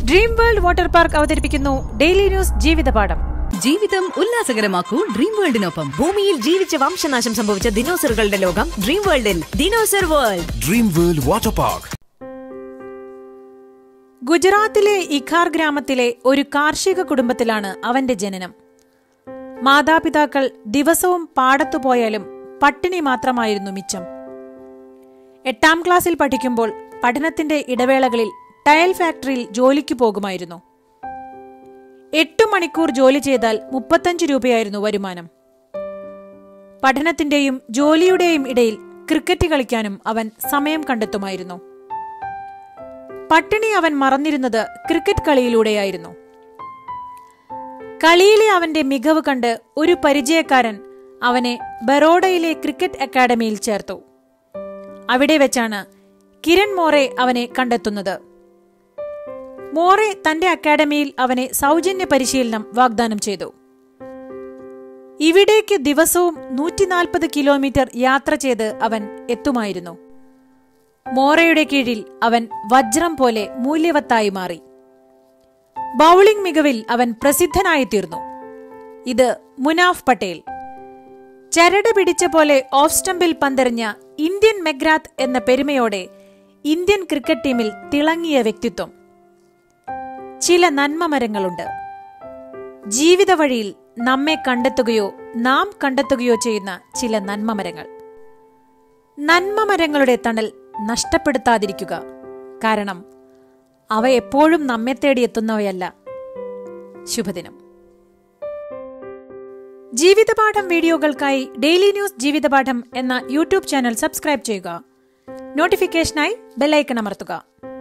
Dream World water park അവതരിപ്പിക്കുന്നു daily news ജീവിതപാഠം ജീവിതം ഉല്ലാസകരമാക്കൂ ഡ്രീം വേൾഡിനൊപ്പം ഭൂമിയിൽ ജീവിച്ച് വംശനാശം സംഭവിച്ച ദിനോസറുകളുടെ ലോകം ഡ്രീം വേൾഡിൽ dinosaur world Dream World Water Park. ഗുജറാത്തിലെ ഇഖാർ ഗ്രാമത്തിലെ ഒരു കാർഷിക കുടുംബത്തിലാണ് അവന്റെ ജനനം മാതാപിതാക്കൾ ദിവസവും പാടത്തു പോയാലും പട്ടിണി മാത്രമായിരുന്നു മിച്ചം എട്ടാം ക്ലാസ്സിൽ പഠിക്കുമ്പോൾ പഠനത്തിന്റെ ഇടവേളകളിൽ ടയൽ ഫാക്ടറിയിൽ ജോലിക്ക് പോകുമായിരുന്നു എട്ടു മണിക്കൂർ ജോലി ചെയ്താൽ മുപ്പത്തഞ്ച് രൂപയായിരുന്നു വരുമാനം പഠനത്തിന്റെയും ജോലിയുടെയും ഇടയിൽ ക്രിക്കറ്റ് കളിക്കാനും അവൻ സമയം കണ്ടെത്തുമായിരുന്നു പട്ടിണി അവൻ മറന്നിരുന്നത് ക്രിക്കറ്റ് കളിയിലൂടെയായിരുന്നു കളിയിലെ അവന്റെ മികവ് കണ്ട് ഒരു പരിചയക്കാരൻ അവനെ ബറോഡയിലെ ക്രിക്കറ്റ് അക്കാദമിയിൽ ചേർത്തു അവിടെ വെച്ചാണ് കിരൺ മോറെ അവനെ കണ്ടെത്തുന്നത് മോറെ തന്റെ അക്കാദമിയിൽ അവനെ സൗജന്യ പരിശീലനം വാഗ്ദാനം ചെയ്തു ഇവിടേക്ക് ദിവസവും നൂറ്റിനാൽപ്പത് കിലോമീറ്റർ യാത്ര ചെയ്ത് അവൻ എത്തുമായിരുന്നു മോറയുടെ കീഴിൽ അവൻ വജ്രം പോലെ മൂല്യവത്തായി മാറി ബൗളിംഗ് മികവിൽ അവൻ പ്രസിദ്ധനായി തീർന്നു ഇത് മുനാഫ് പട്ടേൽ ചരട് പിടിച്ച പോലെ ഓഫ് സ്റ്റംപിൽ പന്തെറിഞ്ഞ ഇന്ത്യൻ മെഗ്രാത്ത് എന്ന പെരുമയോടെ ഇന്ത്യൻ ക്രിക്കറ്റ് ടീമിൽ തിളങ്ങിയ വ്യക്തിത്വം ചില നന്മ മരങ്ങളുണ്ട് ജീവിത വഴിയിൽ നമ്മെ കണ്ടെത്തുകയോ നാം കണ്ടെത്തുകയോ ചെയ്യുന്ന ചില നന്മ മരങ്ങൾ നന്മ മരങ്ങളുടെ തണൽ നഷ്ടപ്പെടുത്താതിരിക്കുക കാരണം അവ എപ്പോഴും നമ്മെ തേടി എത്തുന്നവയല്ല ശുഭദിനം ജീവിതപാഠം വീഡിയോകൾക്കായി ഡെയിലി ന്യൂസ് ജീവിതപാഠം എന്ന യൂട്യൂബ് ചാനൽ സബ്സ്ക്രൈബ് ചെയ്യുക നോട്ടിഫിക്കേഷനായി ബെല്ലൈക്കൺ അമർത്തുക